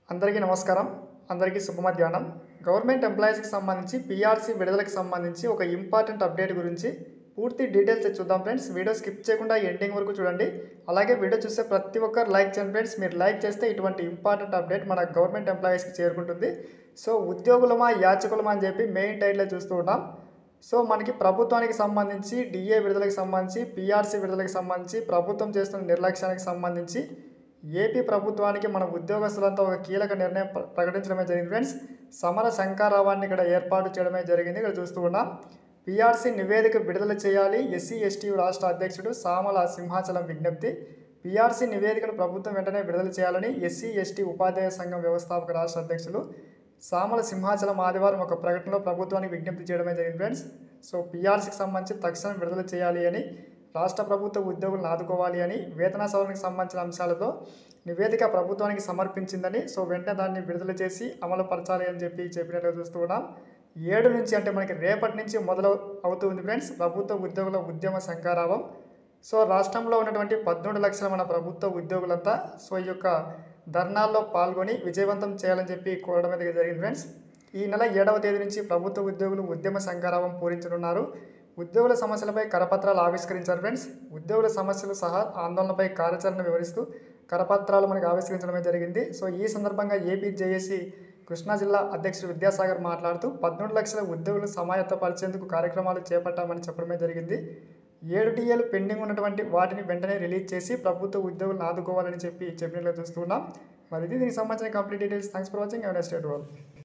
అందరికీ నమస్కారం అందరికీ శుభ మధ్యాహ్నం గవర్నమెంట్ ఎంప్లాయీస్కి సంబంధించి పీఆర్సీ విడుదలకు సంబంధించి ఒక ఇంపార్టెంట్ అప్డేట్ గురించి పూర్తి డీటెయిల్స్ చూద్దాం ఫ్రెండ్స్ వీడియో స్కిప్ చేయకుండా ఎండింగ్ వరకు చూడండి అలాగే వీడియో చూస్తే ప్రతి ఒక్కరు లైక్ చేయండి ఫ్రెండ్స్ మీరు లైక్ చేస్తే ఇటువంటి ఇంపార్టెంట్ అప్డేట్ మన గవర్నమెంట్ ఎంప్లాయీస్కి చేరుకుంటుంది సో ఉద్యోగులమా యాచకులమా అని చెప్పి మెయిన్ టైటిల్లో చూస్తూ ఉన్నాం సో మనకి ప్రభుత్వానికి సంబంధించి డిఏ విడుదలకు సంబంధించి పీఆర్సీ విడుదలకు సంబంధించి ప్రభుత్వం చేస్తున్న నిర్లక్ష్యానికి సంబంధించి ఏపీ ప్రభుత్వానికి మన ఉద్యోగస్తులంతా ఒక కీలక నిర్ణయం ప్ర- ప్రకటించడమే జరిగింది ఫ్రెండ్స్ సమర శంకారావాన్ని ఇక్కడ ఏర్పాటు చేయడమే జరిగింది ఇక్కడ చూస్తూ ఉన్నాం పీఆర్సీ నివేదిక విడుదల చేయాలి ఎస్సీ ఎస్టీ రాష్ట్ర అధ్యక్షుడు సామల సింహాచలం విజ్ఞప్తి పీఆర్సీ నివేదికను ప్రభుత్వం వెంటనే విడుదల చేయాలని ఎస్సీ ఎస్టీ ఉపాధ్యాయ సంఘం వ్యవస్థాపక రాష్ట్ర అధ్యక్షులు సామల సింహాచలం ఆదివారం ఒక ప్రకటనలో ప్రభుత్వానికి విజ్ఞప్తి చేయడమే జరిగింది ఫ్రెండ్స్ సో పీఆర్సీకి సంబంధించి తక్షణం విడుదల చేయాలి అని రాష్ట్ర ప్రభుత్వ ఉద్యోగులను ఆదుకోవాలి అని వేతన సవరణకు సంబంధించిన అంశాలతో నివేదిక ప్రభుత్వానికి సమర్పించిందని సో వెంటనే దాన్ని విడుదల చేసి అమలు పరచాలి అని చెప్పి చెప్పినట్లుగా చూస్తూ ఉన్నాం ఏడు నుంచి అంటే మనకి రేపటి నుంచి మొదలు అవుతుంది ఫ్రెండ్స్ ప్రభుత్వ ఉద్యోగుల ఉద్యమ శంకారావం సో రాష్ట్రంలో ఉన్నటువంటి పద్మూడు లక్షల మన ప్రభుత్వ ఉద్యోగులంతా సో ఈ యొక్క ధర్నాల్లో పాల్గొని విజయవంతం చేయాలని చెప్పి కోరడం అనేది జరిగింది ఫ్రెండ్స్ ఈ నెల ఏడవ తేదీ నుంచి ప్రభుత్వ ఉద్యోగులు ఉద్యమ శంకారావం పూరించనున్నారు ఉద్యోగుల సమస్యలపై కరపత్రాలు ఆవిష్కరించారు ఫ్రెండ్స్ ఉద్యోగుల సమస్యలు సహా ఆందోళనపై కార్యాచరణ వివరిస్తూ కరపత్రాలు మనకి ఆవిష్కరించడమే జరిగింది సో ఈ సందర్భంగా ఏపీ జేఏసీ కృష్ణా జిల్లా అధ్యక్షుడు విద్యాసాగర్ మాట్లాడుతూ పద్మూడు లక్షల ఉద్యోగులు సమాయత్తపరిచేందుకు కార్యక్రమాలు చేపట్టామని చెప్పడమే జరిగింది ఏడు టీఏలు పెండింగ్ ఉన్నటువంటి వాటిని వెంటనే రిలీజ్ చేసి ప్రభుత్వ ఉద్యోగులను ఆదుకోవాలని చెప్పి చెప్పినట్లు చూస్తున్నాం మరి ఇది దీనికి సంబంధించిన complete details thanks for watching ఎవర్ స్టేట్ వాళ్ళు